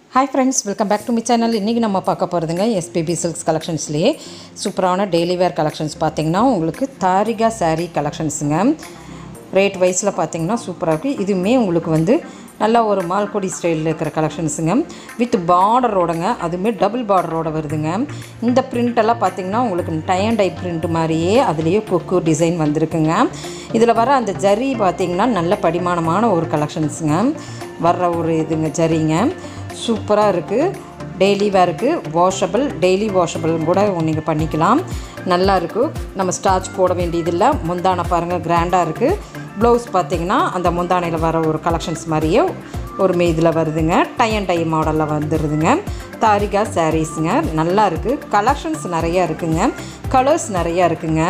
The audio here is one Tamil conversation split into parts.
hi friends welcome back to my channel இன்றைக்கி நம்ம பார்க்க போகிறதுங்க எஸ்பிபி சில்க்ஸ் கலெக்ஷன்ஸ்லேயே சூப்பரான டெய்லி வேர் கலெக்ஷன்ஸ் பார்த்தீங்கன்னா உங்களுக்கு தாரிகா saree கலெக்ஷன்ஸுங்க ரேட் வைஸில் பார்த்தீங்கன்னா சூப்பராக இருக்குது இதுவுமே உங்களுக்கு வந்து நல்லா ஒரு மால்கொடி ஸ்டைலில் இருக்கிற கலெக்ஷன்ஸுங்க வித் பார்டரோடங்க அதுவுமே டபுள் பார்டரோட வருதுங்க இந்த print எல்லாம் பார்த்தீங்கன்னா உங்களுக்கு டை அண்ட் டை பிரிண்ட் மாதிரியே அதுலேயே கொக்கு டிசைன் வந்திருக்குங்க இதில் வர அந்த ஜரி பார்த்தீங்கன்னா நல்ல படிமானமான ஒரு கலெக்ஷன்ஸுங்க வர்ற ஒரு இதுங்க ஜரிங்க சூப்பராக இருக்குது டெய்லி வேருக்கு வாஷபிள் டெய்லி வாஷபிள்னு கூட நீங்கள் பண்ணிக்கலாம் நல்லா இருக்குது நம்ம ஸ்டார்ச் போட வேண்டியதில்லை முந்தானை பாருங்கள் கிராண்டாக இருக்குது ப்ளவுஸ் பார்த்தீங்கன்னா அந்த முந்தானையில் வர ஒரு கலெக்ஷன்ஸ் மாதிரியே ஒரு இதில் வருதுங்க டை அண்ட் டை மாடலில் வந்துடுதுங்க தாரிகா சாரீஸுங்க நல்லா இருக்குது கலெக்ஷன்ஸ் நிறையா இருக்குங்க கலர்ஸ் நிறையா இருக்குங்க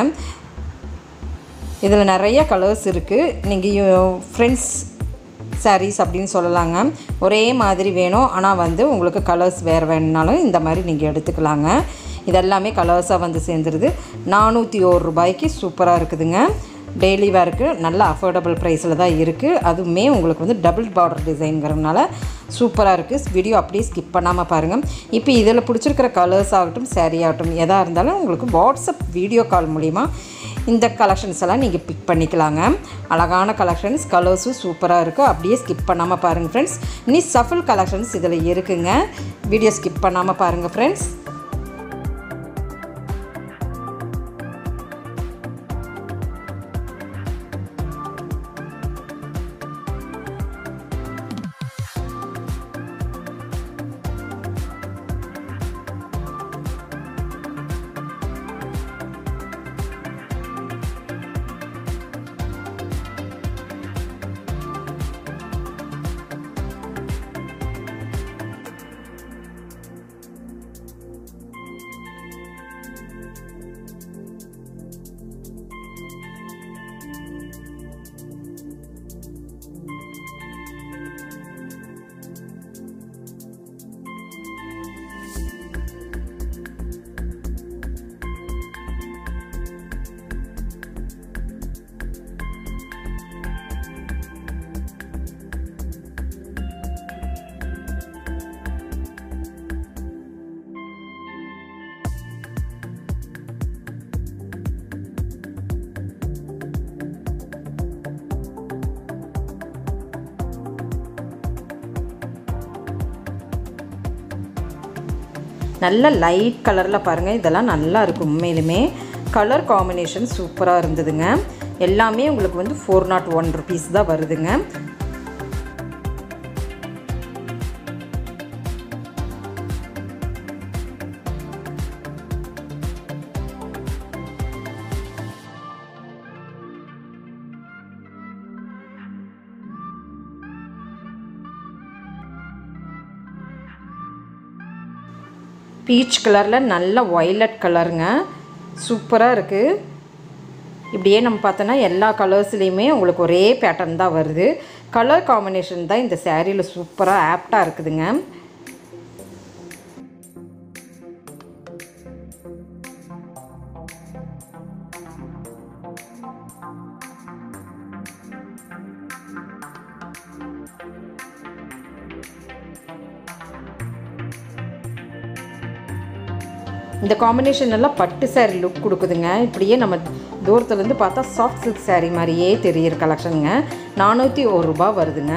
இதில் நிறைய கலர்ஸ் இருக்குது நீங்கள் ஃப்ரெண்ட்ஸ் sarees அப்படின்னு சொல்லலாங்க ஒரே மாதிரி வேணும் ஆனால் வந்து உங்களுக்கு கலர்ஸ் வேறு வேணுனாலும் இந்த மாதிரி நீங்கள் எடுத்துக்கலாங்க இதெல்லாமே கலர்ஸாக வந்து சேர்ந்துருது நானூற்றி ஒரு ரூபாய்க்கு சூப்பராக இருக்குதுங்க டெய்லி வேருக்கு நல்ல அஃபோர்டபுள் ப்ரைஸில் தான் இருக்குது அதுவுமே உங்களுக்கு வந்து டபுள் பார்டர் டிசைன்கிறதுனால சூப்பராக இருக்குது வீடியோ அப்படியே ஸ்கிப் பண்ணாமல் பாருங்கள் இப்போ இதில் பிடிச்சிருக்கிற கலர்ஸ் ஆகட்டும் saree ஆகட்டும் எதாக இருந்தாலும் உங்களுக்கு வாட்ஸ்அப் வீடியோ கால் மூலிமா இந்த கலெக்ஷன்ஸ் எல்லாம் நீங்கள் பிக் பண்ணிக்கலாங்க அழகான கலெக்ஷன்ஸ் கலர்ஸும் சூப்பராக இருக்கும் அப்படியே ஸ்கிப் பண்ணாமல் பாருங்கள் ஃப்ரெண்ட்ஸ் இனி சஃபல் கலெக்ஷன்ஸ் இதில் இருக்குங்க வீடியோ ஸ்கிப் பண்ணாமல் பாருங்கள் ஃப்ரெண்ட்ஸ் நல்ல லைட் கலரில் பாருங்கள் இதெல்லாம் நல்லா இருக்கும் உண்மையிலுமே கலர் காம்பினேஷன் சூப்பராக இருந்ததுங்க எல்லாமே உங்களுக்கு வந்து ஃபோர் நாட் ஒன் ருபீஸ் தான் வருதுங்க பீச் கலரில் நல்ல ஒய்லட் கலருங்க சூப்பராக இருக்குது இப்படியே நம்ம பார்த்தோன்னா எல்லா கலர்ஸ்லேயுமே உங்களுக்கு ஒரே பேட்டர்ன் தான் வருது கலர் காம்பினேஷன் தான் இந்த சேரீயில் சூப்பராக ஆப்டாக இருக்குதுங்க இந்த காம்பினேஷன் எல்லாம் பட்டு saree லுக் கொடுக்குதுங்க இப்படியே நம்ம தூரத்துலேருந்து பார்த்தா சாஃப்ட் சில்க் saree மாதிரியே தெரியிற கலெக்ஷனுங்க நானூற்றி ஒரு ரூபா வருதுங்க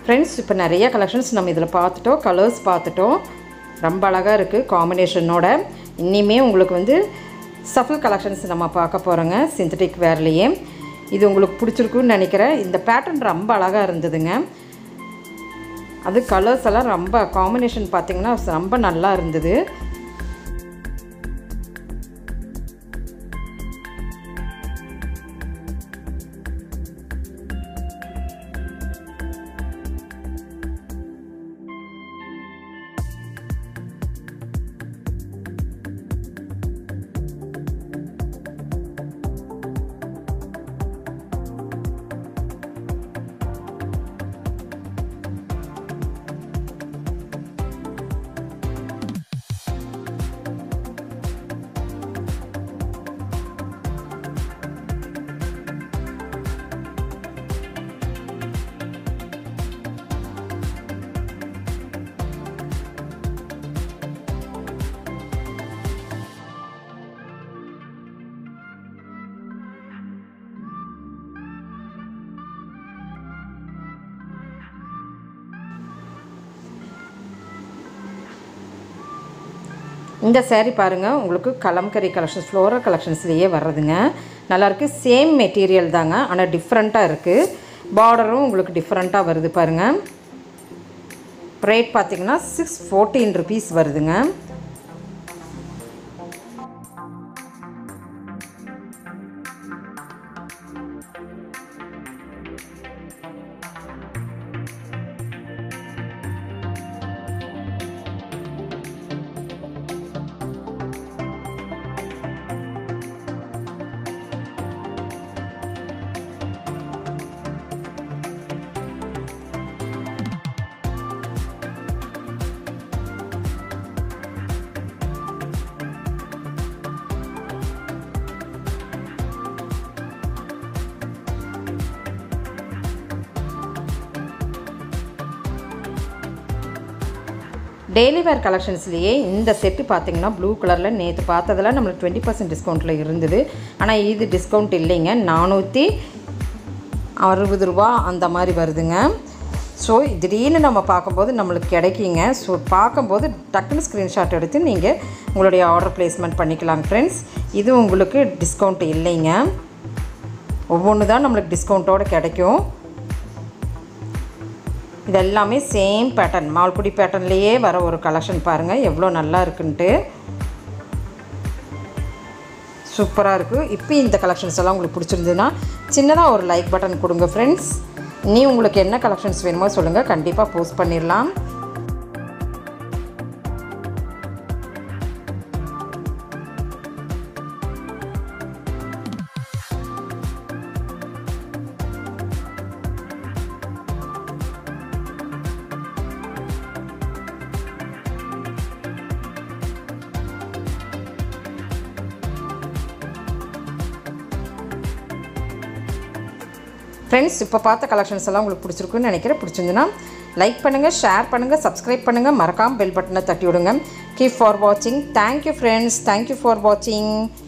ஃப்ரெண்ட்ஸ் இப்போ நிறைய கலெக்ஷன்ஸ் நம்ம இதில் பார்த்துட்டோம் கலர்ஸ் பார்த்துட்டோம் ரொம்ப அழகாக இருக்குது காம்பினேஷனோட இனிமே உங்களுக்கு வந்து சஃபல் கலெக்ஷன்ஸ் நம்ம பார்க்க போகிறோங்க சிந்தட்டிக் வேர்லேயே இது உங்களுக்கு பிடிச்சிருக்குன்னு நினைக்கிறேன் இந்த பேட்டர்ன் ரொம்ப அழகாக இருந்ததுங்க அது கலர்ஸ் எல்லாம் ரொம்ப காம்பினேஷன் பார்த்திங்கன்னா ரொம்ப நல்லா இருந்தது இந்த saree பாருங்கள் உங்களுக்கு கலம்கரி கலெக்ஷன்ஸ் ஃப்ளோரல் கலெக்ஷன்ஸ்லேயே வர்றதுங்க நல்லாயிருக்கு சேம் மெட்டீரியல் தாங்க ஆனால் டிஃப்ரெண்ட்டாக இருக்குது பார்டரும் உங்களுக்கு டிஃப்ரெண்ட்டாக வருது பாருங்கள் ரேட் பார்த்தீங்கன்னா சிக்ஸ் ஃபோர்டீன் ருபீஸ் வருதுங்க டெய்லி வேர் கலெக்ஷன்ஸ்லேயே இந்த செட்டு பார்த்தீங்கன்னா ப்ளூ கலரில் நேற்று பார்த்ததெல்லாம் நம்மளுக்கு டுவெண்ட்டி பர்சன்ட் டிஸ்கவுண்ட்டில் இருந்தது ஆனால் இது டிஸ்கவுண்ட் இல்லைங்க நானூற்றி அறுபது ரூபா அந்த மாதிரி வருதுங்க ஸோ திடீர்னு நம்ம பார்க்கும்போது நம்மளுக்கு கிடைக்குங்க ஸோ பார்க்கும்போது டக்குன்னு ஸ்க்ரீன்ஷாட் எடுத்து நீங்கள் உங்களுடைய ஆர்டர் ப்ளேஸ்மெண்ட் பண்ணிக்கலாங்க ஃப்ரெண்ட்ஸ் இது உங்களுக்கு டிஸ்கவுண்ட் இல்லைங்க ஒவ்வொன்று தான் நம்மளுக்கு டிஸ்கவுண்ட்டோடு கிடைக்கும் இது எல்லாமே சேம் பேட்டர்ன் மால்குடி பேட்டர்ன்லேயே வர ஒரு கலெக்ஷன் பாருங்கள் எவ்வளோ நல்லா இருக்குன்ட்டு சூப்பராக இருக்குது இப்போ இந்த கலெக்ஷன்ஸ் எல்லாம் உங்களுக்கு பிடிச்சிருந்ததுன்னா சின்னதாக ஒரு லைக் பட்டன் கொடுங்க ஃப்ரெண்ட்ஸ் நீ உங்களுக்கு என்ன கலெக்ஷன்ஸ் வேணுமோ சொல்லுங்கள் கண்டிப்பாக போஸ்ட் பண்ணிடலாம் ஃப்ரெண்ட்ஸ் இப்போ பார்த்த கலெக்ஷன்ஸ் எல்லாம் உங்களுக்கு பிடிச்சிருக்குன்னு நினைக்கிறேன் பிடிச்சிருந்துன்னா லைக் பண்ணுங்கள் ஷேர் பண்ணுங்கள் சப்ஸ்கிரைப் பண்ணுங்கள் மறக்காமல் பெல் பட்டனை தட்டி விடுங்க கீப் ஃபார் வாட்சிங் தேங்க்யூ ஃப்ரெண்ட்ஸ் தேங்க்யூ ஃபார் வாட்சிங்